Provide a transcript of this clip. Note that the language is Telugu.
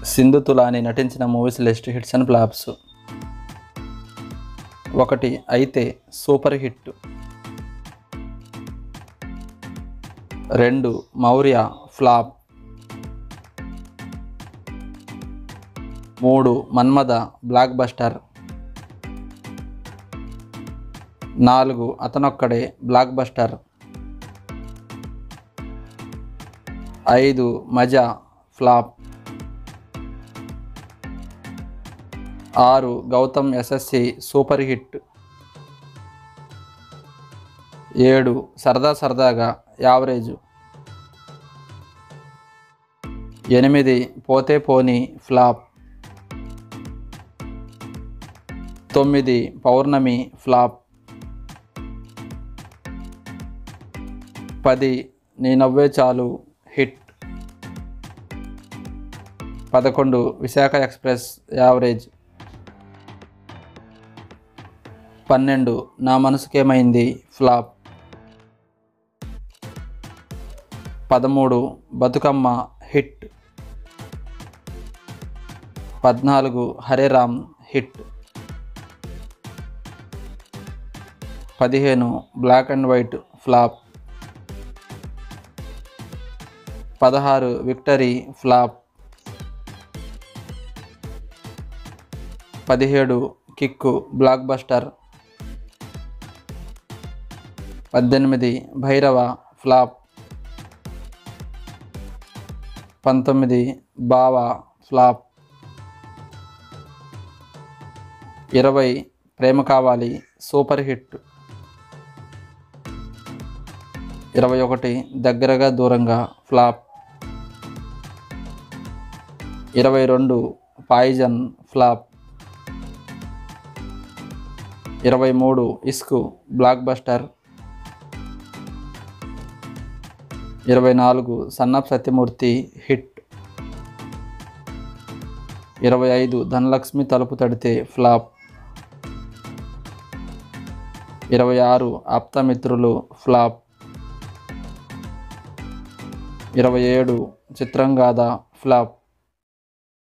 సింధు తులాని నటించిన movies list hits and flops ఒకటి అయితే సూపర్ హిట్ రెండు మౌర్య ఫ్లాప్ మూడు మన్మద బ్లాక్ బస్టర్ నాలుగు అతనొక్కడే బ్లాక్ బస్టర్ ఐదు మజా ఫ్లాప్ ఆరు గౌతమ్ ఎస్ఎస్సి సూపర్ హిట్ ఏడు సరదా సరదాగా యావరేజ్ ఎనిమిది పోతే పోని ఫ్లాప్ తొమ్మిది పౌర్ణమి ఫ్లాప్ పది నీ నవ్వే చాలు హిట్ పదకొండు విశాఖ ఎక్స్ప్రెస్ యావరేజ్ పన్నెండు నా మనసుకేమైంది ఫ్లాప్ పదమూడు బతుకమ్మ హిట్ పద్నాలుగు హరే రామ్ హిట్ పదిహేను బ్లాక్ అండ్ వైట్ ఫ్లాప్ పదహారు విక్టరీ ఫ్లాప్ పదిహేడు కిక్కు బ్లాక్ బస్టర్ పద్దెనిమిది భైరవ ఫ్లాప్ పంతొమ్మిది బావ ఫ్లాప్ ఇరవై ప్రేమ కావాలి సూపర్ హిట్ ఇరవై ఒకటి దగ్గరగా దూరంగా ఫ్లాప్ ఇరవై రెండు పాయిజన్ ఫ్లాప్ ఇరవై మూడు ఇస్కు బ్లాక్ బస్టర్ ఇరవై నాలుగు సన్నప్ సత్యమూర్తి హిట్ ఇరవై ఐదు ధనలక్ష్మి తలుపు తడితే ఫ్లాప్ ఇరవై ఆరు ఆప్తమిత్రులు ఫ్లాప్ ఇరవై ఏడు చిత్రంగాథ ఫ్లాప్